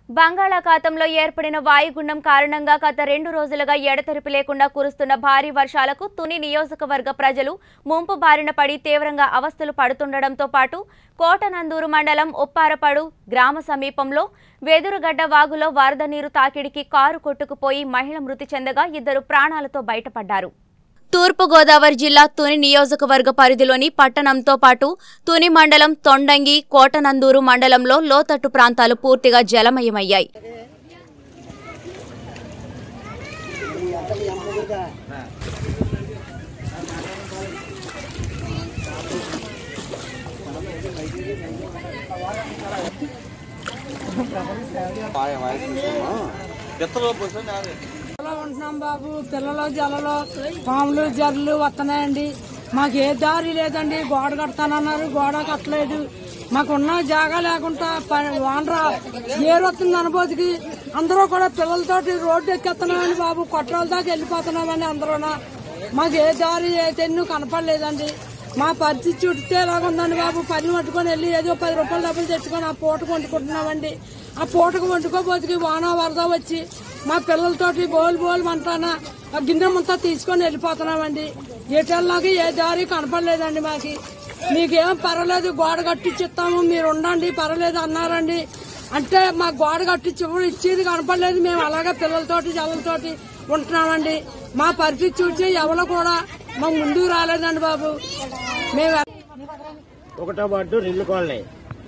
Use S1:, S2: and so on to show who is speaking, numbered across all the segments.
S1: బంగాళాఖాతంలో ఏర్పడిన వాయుగుండం కారణంగా గత రెండు రోజులుగా ఎడతెరిపి లేకుండా కురుస్తున్న భారీ వర్షాలకు తుని నియోజకవర్గ ప్రజలు ముంపు బారిన పడి తీవ్రంగా అవస్థలు పడుతుండటంతో పాటు కోటనందూరు మండలం ఉప్పారపడు గ్రామ సమీపంలో వెదురుగడ్డ వాగులో వరద నీరు తాకిడికి కారు కొట్టుకుపోయి మహిళ మృతి చెందగా ఇద్దరు ప్రాణాలతో బయటపడ్డారు తూర్పుగోదావరి జిల్లా తుని నియోజకవర్గ పరిధిలోని పట్టణంతో పాటు తుని మండలం తొండంగి కోటనందూరు మండలంలో లోతట్టు ప్రాంతాలు పూర్తిగా జలమయమయ్యాయి
S2: ఎలా ఉంటున్నాం బాబు పిల్లలు జలలో పాములు జర్లు వస్తున్నాయండి మాకు ఏ దారి లేదండి గోడ కడతానన్నారు గోడ కట్టలేదు మాకున్న జాగా లేకుండా ప- వానరా ఏరొస్తుంది అనుభూతికి అందరూ కూడా పిల్లలతోటి రోడ్డు ఎక్కేస్తున్నామండి బాబు కొట్టాల దాకా వెళ్ళిపోతున్నామండి అందరూ మాకు ఏ దారి ఏ తెన్ను కనపడలేదండి మా పరిస్థితి చుట్టూ ఎలాగుందండి బాబు పని పట్టుకొని వెళ్ళి ఏదో పది రూపాయలు డబ్బులు తెచ్చుకొని ఆ పూటకు వండుకుంటున్నామండి ఆ పూటకు వండుకోబోతుకి వాన వరద వచ్చి మా పిల్లలతోటి బోలు బోలు అంటానా ఆ గిన్నె అంతా తీసుకొని వెళ్ళిపోతున్నామండి ఎటల్లాగా ఏ దారి కనపడలేదండి మాకి మీకేం పర్వాలేదు గోడ కట్టిచ్చిస్తాము మీరు ఉండండి పర్వాలేదు అన్నారండి అంటే మా గోడ కట్టించి ఇచ్చేది కనపడలేదు మేము అలాగే పిల్లలతోటి జల్లలతోటి ఉంటున్నామండి మా పరిస్థితి చూసి ఎవరు కూడా మా ముందుకు రాలేదండి బాబు మేము
S3: ఒకటో వార్డు రిల్లు కాలనీ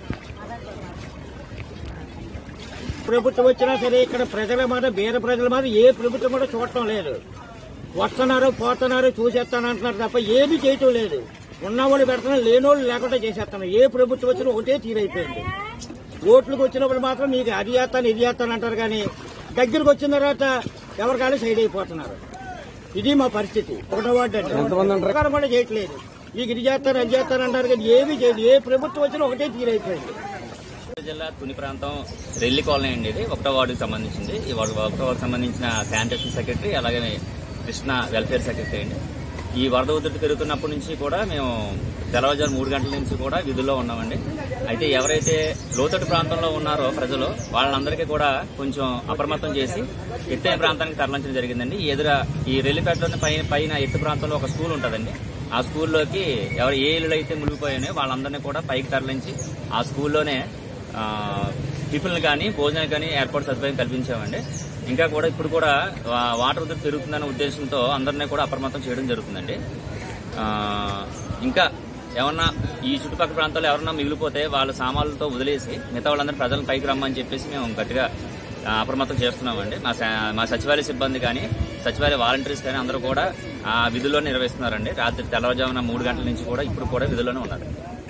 S3: ప్రభుత్వం వచ్చినా సరే ఇక్కడ ప్రజల మాట బీద ప్రజల మాట ఏ ప్రభుత్వం కూడా చూడటం లేదు వస్తున్నారు పోతున్నారు చూసేస్తానంటున్నారు తప్ప ఏమీ చేయటం లేదు ఉన్నవాళ్ళు పెడుతున్నారు లేనోళ్ళు లేకుండా చేసేస్తున్నారు ఏ ప్రభుత్వం వచ్చినా ఒకటే తీరైపోయింది ఓట్లకు వచ్చినప్పుడు మాత్రం మీకు అది చేస్తాను ఇది చేస్తాను అంటారు కానీ దగ్గరకు వచ్చిన తర్వాత ఎవరికాళ్ళు సైడ్ అయిపోతున్నారు ఇది మా పరిస్థితి ఒకటో వార్డు అంటే ప్రకారం కూడా చేయట్లేదు మీకు ఇది చేస్తారు అది చేస్తారు అంటారు కానీ ఏమీ చేయదు ఏ ప్రభుత్వం వచ్చినా ఒకటే తీరైపోయింది
S4: జిల్లా తుని ప్రాంతం రెల్లి కాలనీ అండి ఇది ఒకటో వార్డుకి సంబంధించింది ఈ వార్డు ఒకటో వార్డుకి సంబంధించిన శానిటేషన్ సెక్రటరీ అలాగే కృష్ణ వెల్ఫేర్ సెక్రటరీ అండి ఈ వరద ఉధృతి పెరుగుతున్నప్పటి నుంచి కూడా మేము తెల్లవారుజాము మూడు గంటల నుంచి కూడా విధుల్లో ఉన్నామండి అయితే ఎవరైతే లోతట్టు ప్రాంతంలో ఉన్నారో ప్రజలు వాళ్ళందరికీ కూడా కొంచెం అప్రమత్తం చేసి ఎత్తైన ప్రాంతానికి తరలించడం జరిగిందండి ఈ ఎదుర ఈ రెల్లిపేటలోని పైన పైన ఎత్తు ప్రాంతంలో ఒక స్కూల్ ఉంటుందండి ఆ స్కూల్లోకి ఎవరు ఏ ఇళ్ళు అయితే మునిగిపోయాయో వాళ్ళందరినీ కూడా పైకి తరలించి ఆ స్కూల్లోనే ఆ, టిఫిన్లు కానీ భోజనాలు కానీ ఏర్పాటు సదుపాయం కల్పించామండి ఇంకా కూడా ఇప్పుడు కూడా వా- వాటర్ ఉధృతి పెరుగుతుందనే ఉద్దేశంతో అందరినీ కూడా అప్రమత్తం చేయడం జరుగుతుందండి ఆ, ఇంకా ఏమన్నా ఈ చుట్టుపక్కల ప్రాంతాల్లో ఎవరన్నా మిగిలిపోతే వాళ్ళ సామాన్లతో వదిలేసి మిగతా వాళ్ళందరూ ప్రజలను పైకి రమ్మని చెప్పేసి మేము గట్టిగా ఆ, అప్రమత్తం చేస్తున్నామండి మా స- మా సచివాలయ సిబ్బంది కానీ సచివాలయ వాలంటీర్స్ కానీ అందరూ కూడా ఆ విధుల్లో నిర్వహిస్తున్నారండి రాత్రి తెల్లవారుజామున మూడు గంటల నుంచి కూడా ఇప్పుడు కూడా విధుల్లోనే ఉన్నారు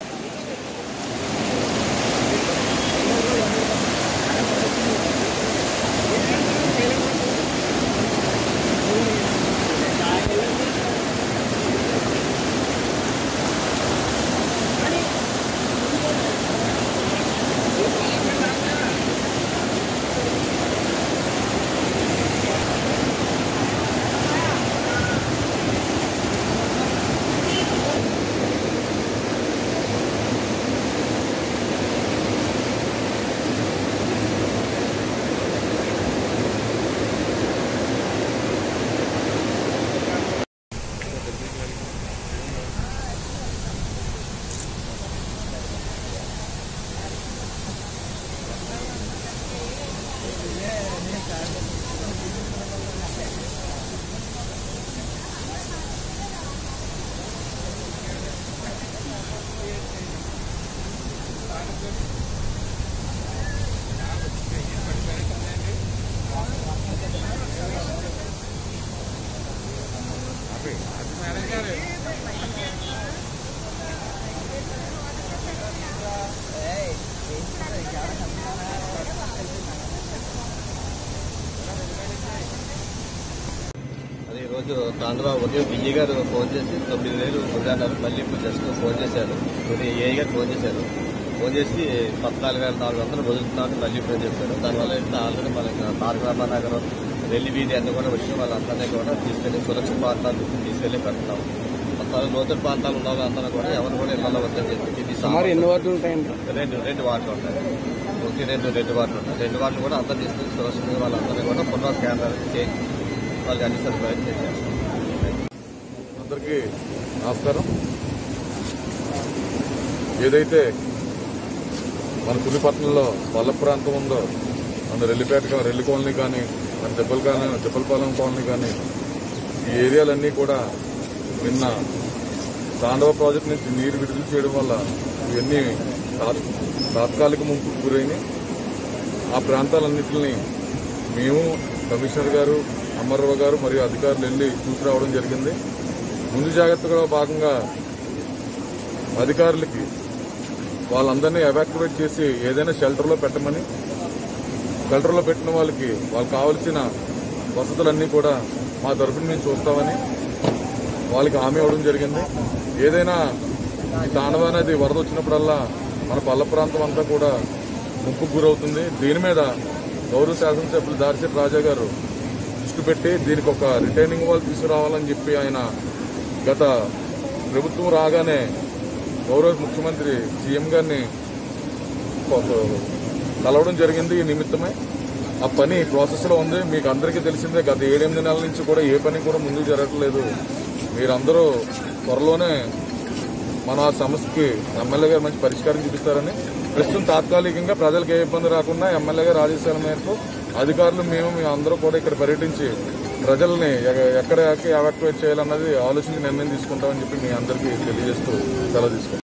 S5: అది ఈరోజు ఆంధ్ర ఉదయం విజయ్ గారు ఫోన్ చేసి తొమ్మిది వేలు అన్నారు మళ్ళీ ఇప్పుడు జస్ట్ ఫోన్ చేశారు కొన్ని ఏఐ గారు ఫోన్ చేశారు ఫోన్ చేసి పద్నాలుగు వేల నాలుగు వందలు వదులుతున్నామని మళ్ళీ ఫోన్ చేశారు దానివల్ల అయితే ఆల్రెడీ మనకి తారక రామానగరం రెల్లి వీధి అన్ని కూడా వచ్చి వాళ్ళందరినీ కూడా తీసుకెళ్లి సురక్షిత ప్రాంతాలు తీసుకెళ్లి పెడతాం మొత్తం లోతట్టు ప్రాంతాలు ఉన్న వాళ్ళందరూ కూడా ఎవరు కూడా ఇళ్లలో వద్దని చెప్పి ఇది
S6: సుమారు ఎన్ని వార్డులు ఉంటాయండి
S5: రెండు రెండు వార్డులు ఉంటాయి ఓకే ఒకటి రెండు రెండు వార్డులు ఉన్నాయి రెండు వార్డులు కూడా అందరు తీసుకుని సురక్షితంగా వాళ్ళందరినీ కూడా పునరావాస కేంద్రాలకు చేయించి వాళ్ళకి అన్ని సదుపాయాలు చేశారు
S6: అందరికీ నమస్కారం ఏదైతే మన పులిపట్నంలో పల్ల ప్రాంతం ఉందో మన రెల్లిపేట కా- రెల్లి కాలనీ కానీ మన దెబ్బల కాలనీ దెబ్బలపాలెం కాలనీ కానీ ఈ ఏరియాలన్నీ కూడా నిన్న తాండవ ప్రాజెక్ట్ నుంచి నీరు విడుదల చేయడం వల్ల ఇవన్నీ తాత్- తాత్కాలిక ముంపుకు గురైనాయి ఆ ప్రాంతాలన్నింటినీ మేము కమిషనర్ గారు అమర్రావు గారు మరియు అధికారులు వెళ్ళి చూసి రావడం జరిగింది ముందు జాగ్రత్తగా భాగంగా అధికారులకి వాళ్ళందరినీ ఎవాక్యువేట్ చేసి ఏదైనా షెల్టర్లో పెట్టమని షెల్టర్లో పెట్టిన వాళ్ళకి వాళ్ళకి కావలసిన వసతులన్నీ కూడా మా తరఫున మేము చూస్తామని వాళ్ళకి హామీ ఇవ్వడం జరిగింది ఏదైనా ఈ తాండవ అనేది వరద వచ్చినప్పుడల్లా మన పల్ల ప్రాంతం అంతా కూడా ముప్పుకు గురవుతుంది దీని మీద గౌరవ శాసనసభ్యులు దారిశెట్టి రాజా గారు దృష్టి పెట్టి దీనికి ఒక రిటైనింగ్ వాల్ తీసుకురావాలని చెప్పి ఆయన గత ప్రభుత్వం రాగానే గౌరవ ముఖ్యమంత్రి సీఎం గారిని ఒక- కలవడం జరిగింది ఈ నిమిత్తమే ఆ పని ప్రాసెస్ లో ఉంది మీకు అందరికీ తెలిసిందే గత ఏడెనిమిది నెలల నుంచి కూడా ఏ పని కూడా ముందుకు జరగట్లేదు మీరందరూ త్వరలోనే మన ఆ సమస్యకి ఎమ్మెల్యే గారు మంచి పరిష్కారం చూపిస్తారని ప్రస్తుతం తాత్కాలికంగా ప్రజలకు ఏ ఇబ్బంది రాకుండా ఎమ్మెల్యే గారు ఆదేశాల మేరకు అధికారులు మేము మేము అందరూ కూడా ఇక్కడ పర్యటించి ప్రజల్ని ఎ- ఎక్కడ ఎవాక్యువేట్ చేయాలన్నది ఆలోచించి నిర్ణయం తీసుకుంటామని చెప్పి మీ అందరికీ తెలియజేస్తూ సెలవు తీసుకుంటాం